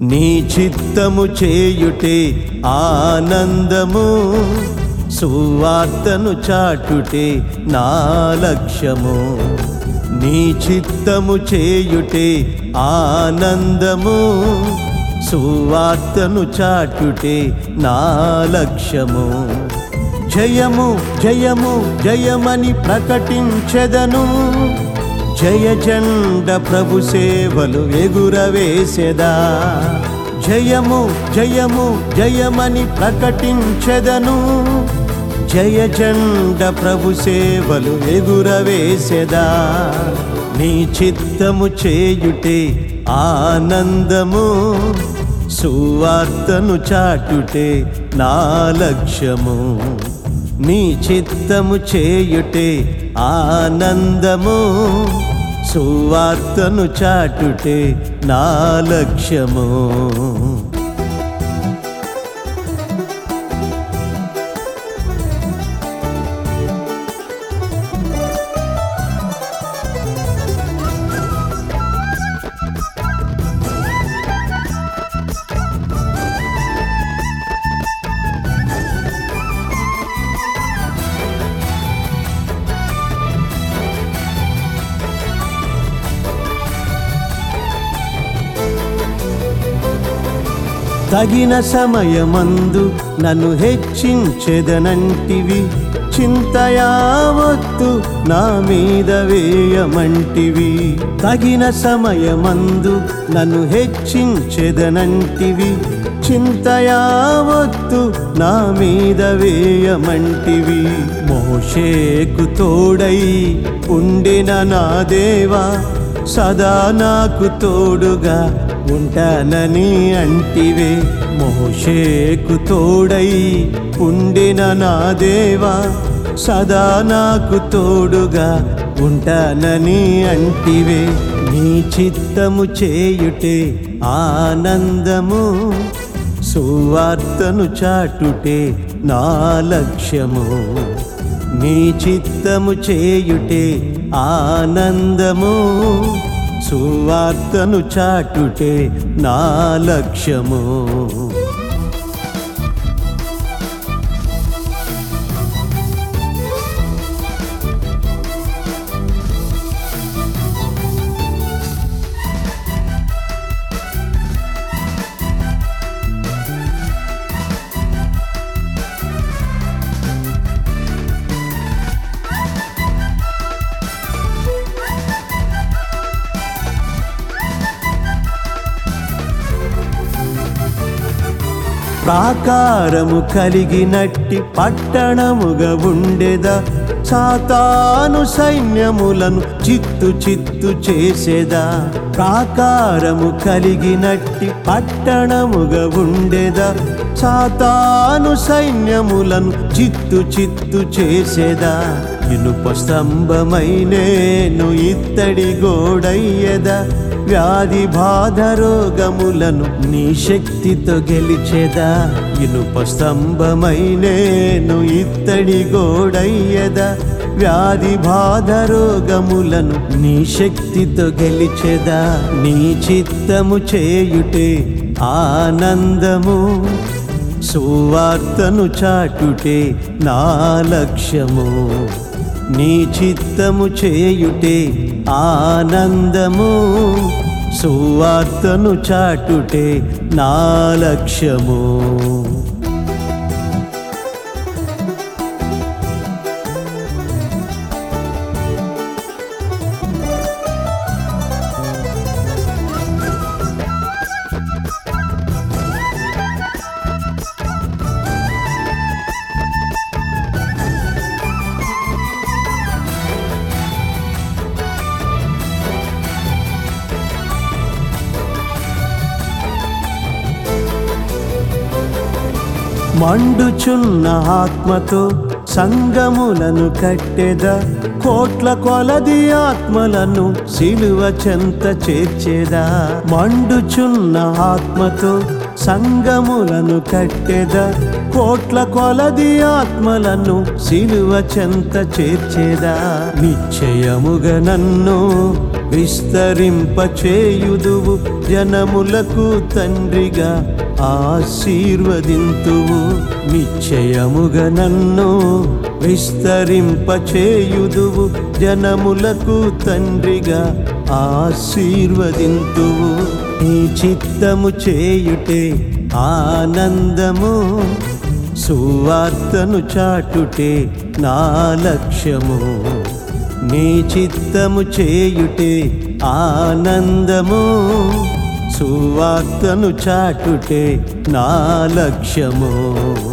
నీ చిత్తము చేయుటే ఆనందము సువార్తను చాటుటే నా లక్ష్యము నీ చిత్తము చేయుటే ఆనందము సువార్తను చాటుటే నా లక్ష్యము జయము జయము జయమని ప్రకటించెదను జయ జెండ ప్రభు సేవలు ఎగురవేసెదా జయము జయము జయమని ప్రకటించెదను జయ జెండ ప్రభు సేవలు ఎగురవేసెదా నీ చిత్తము చేయుటే ఆనందము సువార్తను చాటుటే నా లక్ష్యము నీ చిత్తము చేయుటే ఆనందము సువార్తను చాటుటే నా లక్ష్యము తగిన సమయమందు నన్ను హెచ్చించెదనంటివి చింతయావత్తు నా మీద వేయమంటివి తగిన సమయమందు నన్ను హెచ్చించెదనంటివి చింతయావత్తు నా మీద వేయమంటివి మోషేకు తోడై ఉండిన నా దేవా సదా నాకు తోడుగా ఉంటానని అంటివే మోషేకు తోడై ఉండిన నా దేవా సదా నాకు తోడుగా ఉంటానని అంటివే నీ చిత్తము చేయుటే ఆనందము సువార్తను చాటుటే నా లక్ష్యము నీ చిత్తము చేయుటే ఆనందము సువార్తను చాటుటే నా లక్ష్యము ప్రాకారము కలిగినట్టి పట్టణముగా ఉండేదా సాతాను సైన్యములను చిత్తు చిత్తు చేసేదా ప్రాకారము కలిగినట్టి పట్టణముగా ఉండేదా సాతాను సైన్యములను చిత్తు చిత్తు చేసేదా ఇనుప స్తంభమై నేను ఇత్తడి గోడయ్యదా వ్యాధి బాధ రోగములను నీ శక్తితో గెలిచేదా ఇనుప స్తంభమై నేను ఇత్తడి గోడయ్యదా వ్యాధి బాధ రోగములను నీ శక్తితో గెలిచేదా నీ చిత్తము చేయుటే ఆనందము సువార్తను చాటుటే నా లక్ష్యము నీ చిత్తము చేయుటే ఆనందము సువార్తను చాటుటే నా లక్ష్యము మండుచున్న ఆత్మతో సంగములను కట్టెదా కోట్ల కొలది ఆత్మలను సిలువ చెంత చేర్చేదా మండుచున్న ఆత్మతో సంగములను కట్టెదా కోట్ల కొలది ఆత్మలను సిలువ చెంత చేర్చేదా నిశ్చయముగా నన్ను విస్తరింపచేయుదువు జనములకు తండ్రిగా ఆశీర్వదింతువు నిశ్చయముగా నన్ను విస్తరింపచేయుదువు జనములకు తండ్రిగా ఆశీర్వదింతువు నీ చిత్తము చేయుటే ఆనందము సువార్తను చాటుటే నా లక్ష్యము నీ చిత్తము చేయుటే ఆనందము సువార్తను చాటుటే నా లక్ష్యము